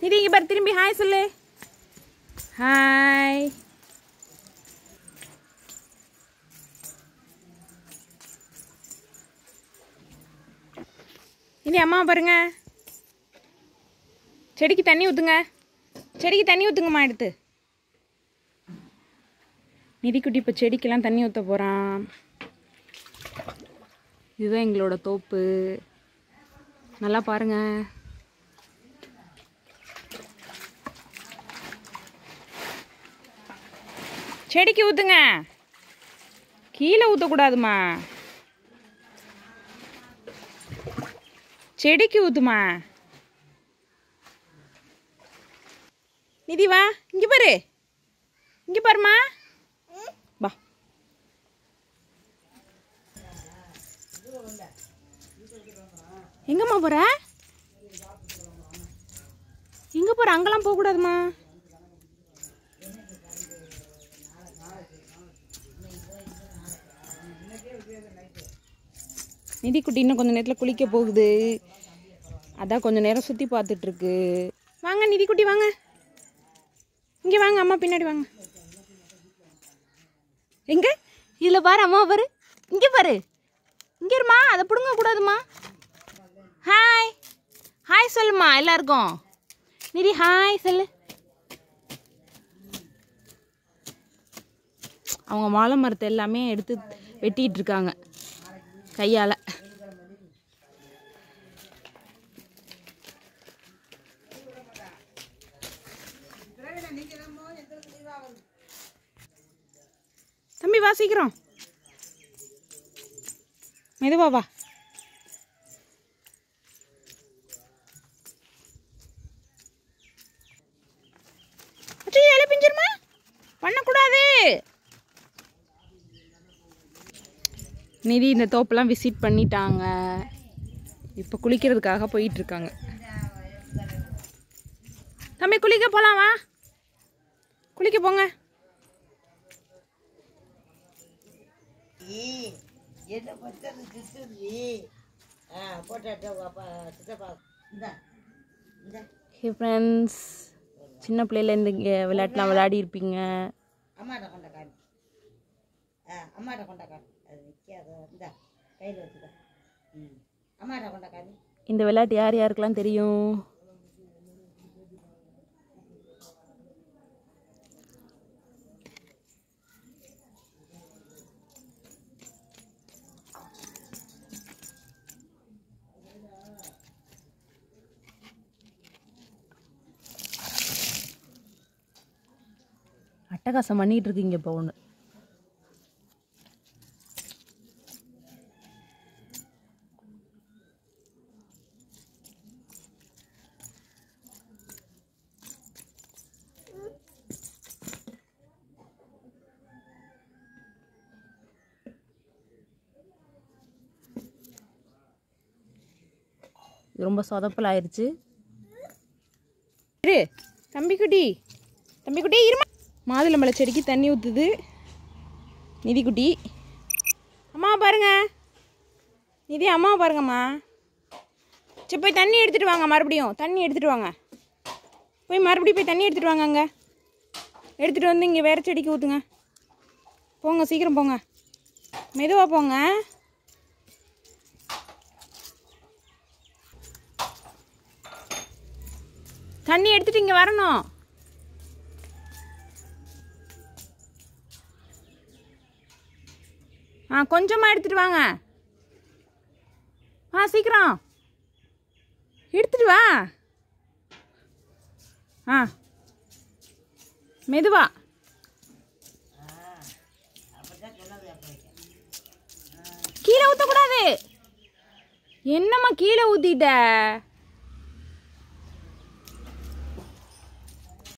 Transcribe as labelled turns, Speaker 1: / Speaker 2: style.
Speaker 1: நிதி இங்கே பாரு திரும்பி ஹாய் சொல்லு ஹாய் இனி அம்மா பாருங்க செடிக்கு தண்ணி ஊற்றுங்க செடிக்கு தண்ணி ஊற்றுங்கம்மா எடுத்து நிதிக்குட்டி இப்போ செடிக்கெல்லாம் தண்ணி ஊற்ற போகிறான் இதுதான் எங்களோட தோப்பு நல்லா பாருங்க செடிக்கு ஊற்றுங்க கீழே ஊற்றக்கூடாதுமா செடிக்கு ஊற்றுமா நிதி வா இங்கே பாரு இங்கே பாருமா வா எங்கம்மா போற எங்க போற அங்கெல்லாம் போக கூடாதுமா நிதிக்குட்டி இன்னும் கொஞ்ச நேரத்தில் குளிக்க போகுது அதான் கொஞ்ச நேரம் சுற்றி பார்த்துட்டு இருக்கு வாங்க நிதிக்குட்டி வாங்க இங்கே வாங்க அம்மா பின்னாடி வாங்க எங்க இதில் பாரு அம்மா பாரு இங்கே பாரு இங்கே இருமா அதை பிடுங்க கூடாதுமா ஹாய் ஹாய் சொல்லுமா எல்லாருக்கும் நிதி ஹாய் சொல்லு அவங்க வாழை மரத்தை எல்லாமே எடுத்து வெட்டிட்டு இருக்காங்க கையால் தம்பி வா சீக்கிரம் மெதுவா வா அச்சோ இலை பிஞ்சிருமா பண்ணக்கூடாது நிதி இந்த தோப்பெல்லாம் விசிட் பண்ணிட்டாங்க இப்போ குளிக்கிறதுக்காக போயிட்டு இருக்காங்க தம்பி குளிக்க போலாம் வா குளிக்க போங்க
Speaker 2: என்ன பச்சது கிட்டுது ஆ போட்டாட்ட அப்பா சித்தப்பா இந்த இந்த
Speaker 1: ஹே ஃப்ரெண்ட்ஸ் சின்ன பிள்ளையில இந்த கே- விளையாட்டுலாம் விளையாடி இருப்பீங்க
Speaker 2: அம்மாட்ட கொண்ட காமி ஆ அம்மாட்ட கொண்ட காமி அது நிற்காத இந்த கையில் வச்சுக்க ம் அம்மாட்ட கொண்ட காமி
Speaker 1: இந்த விளையாட்டு யார் யாருக்கெல்லாம் தெரியும் அட்டகாசம் பண்ணிட்டு இருக்கீங்க இப்போ ஒன்று இது ரொம்ப சொதப்பல் ஆயிடுச்சு இரு தம்பிக்குட்டி தம்பிக்குட்டி இருமா மாதுளம்பழ செடிக்கு தண்ணி ஊற்றுது நிதிக்குட்டி அம்மா பாருங்க நிதி அம்மா பாருங்கம்மா சரி போய் தண்ணி எடுத்துகிட்டு வாங்க மறுபடியும் தண்ணி எடுத்துகிட்டு வாங்க போய் மறுபடியும் போய் தண்ணி எடுத்துகிட்டு வாங்க அங்கே எடுத்துகிட்டு வந்து இங்கே வேறு செடிக்கு ஊற்றுங்க போங்க சீக்கிரம் போங்க மெதுவாக போங்க தண்ணி எடுத்துட்டு இங்கே வரணும் ஆ கொஞ்சமாக எடுத்துட்டு வாங்க ஆ சீக்கிரம் எடுத்துட்டு வா ஆ மெதுவா கீழே ஊற்றக்கூடாது என்னம்மா கீழே ஊற்றிட்ட